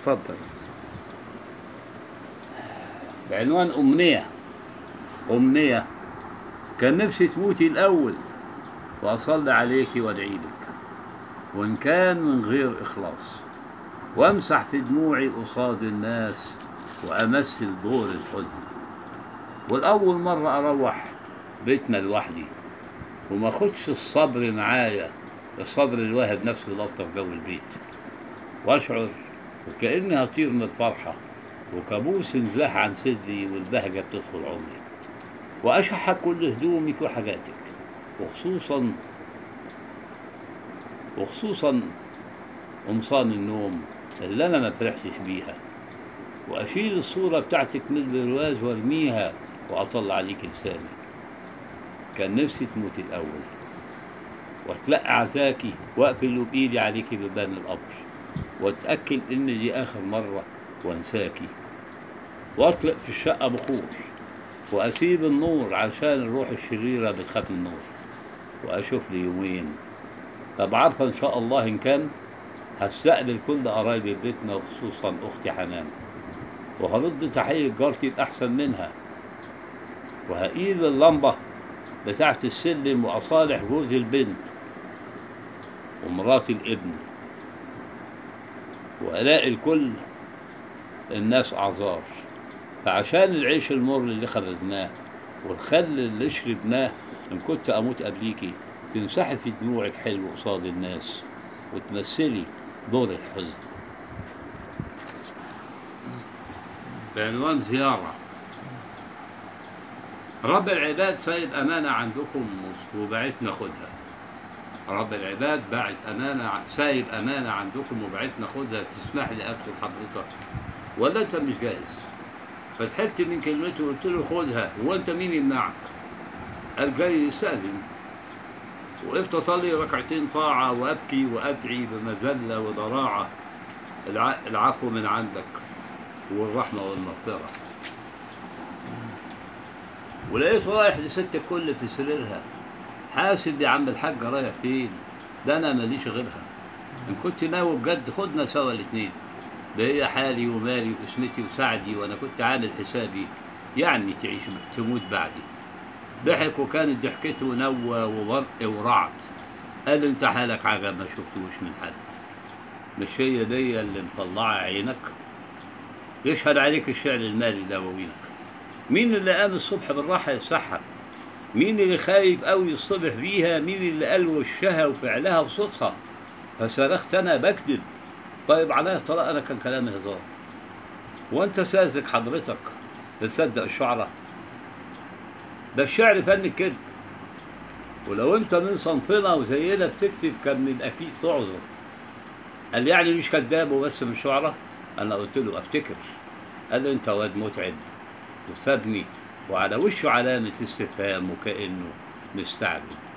اتفضل بعنوان أمنية أمنية كان نفسي تموتي الأول وأصلي عليك وأدعي لك وإن كان من غير إخلاص وأمسح في دموعي قصاد الناس وأمثل دور الحزن والأول مرة أروح بيتنا لوحدي وما أخدش الصبر معايا الصبر الواحد نفسه يلطف جو البيت وأشعر وكأني هطير من الفرحة وكابوس انزاح عن صدري والبهجة بتدخل عمري وأشح كل هدومك وحاجاتك وخصوصا وخصوصا قمصان النوم اللي أنا ما فرحتش بيها وأشيل الصورة بتاعتك من البرواز وارميها وأطلع عليك لساني كان نفسي تموت الأول واتلقى عزاكي واقفل بإيدي عليكي ببان القبر واتأكد إن دي آخر مرة وانساكي واطلق في الشقة بخور وأسيب النور عشان الروح الشريرة بتخاف من النور وأشوف لي يومين طب عارفة إن شاء الله إن كان هستقبل كل قرايبي بيتنا وخصوصا أختي حنان وهرد تحية جارتي الأحسن منها وهقيل اللمبة بتاعت السلم وأصالح جوز البنت ومرات الابن وألاقي الكل الناس أعذار فعشان العيش المر اللي خبزناه والخل اللي شربناه إن كنت أموت قبليكي تمسحي في دموعك حلو قصاد الناس وتمثلي دور الحزن بعنوان زيارة رب العباد سايب أمانة عندكم وبعت ناخدها رب العباد باعت أمانة ع- سايب أمانة عندكم وبعت ناخدها تسمح لي أكتب حضرتك ولا أنت مش جاهز فضحكت من كلمته وقلت له خدها هو أنت مين يمنعك قال جاي يستأذن وقفت أصلي ركعتين طاعة وأبكي وأدعي بمذلة وضراعة الع- العفو من عندك والرحمة والمغفرة ولقيت رايح لست الكل في سريرها حاسب يا عم الحاج رايح فين ده انا ماليش غيرها ان كنت ناوي بجد خدنا سوا الاتنين ده هي حالي ومالي واسمتي وسعدي وانا كنت عامل حسابي يعني تعيش تموت بعدي ضحك وكانت ضحكته نوى وبرق ورعد قال انت حالك عجب ما شفتوش من حد مش هي دي اللي مطلعه عينك يشهد عليك الشعر المالي دواوينك مين اللي قام الصبح بالراحة يسحب مين اللي خايف أوي يصطبح بيها مين اللي قال وشها وفعلها وصوتها فصرخت أنا بكذب طيب عليا طلاق أنا كان كلامي هزار وأنت ساذج حضرتك بتصدق الشعراء ده الشعر فن الكذب ولو أنت من صنفنا وزينا بتكتب كان من الأكيد تعذر قال يعني مش كذاب وبس من شعراء أنا قلت له أفتكر قال لي أنت واد متعب وسابني وعلى وشه علامة استفهام وكأنه مستعجل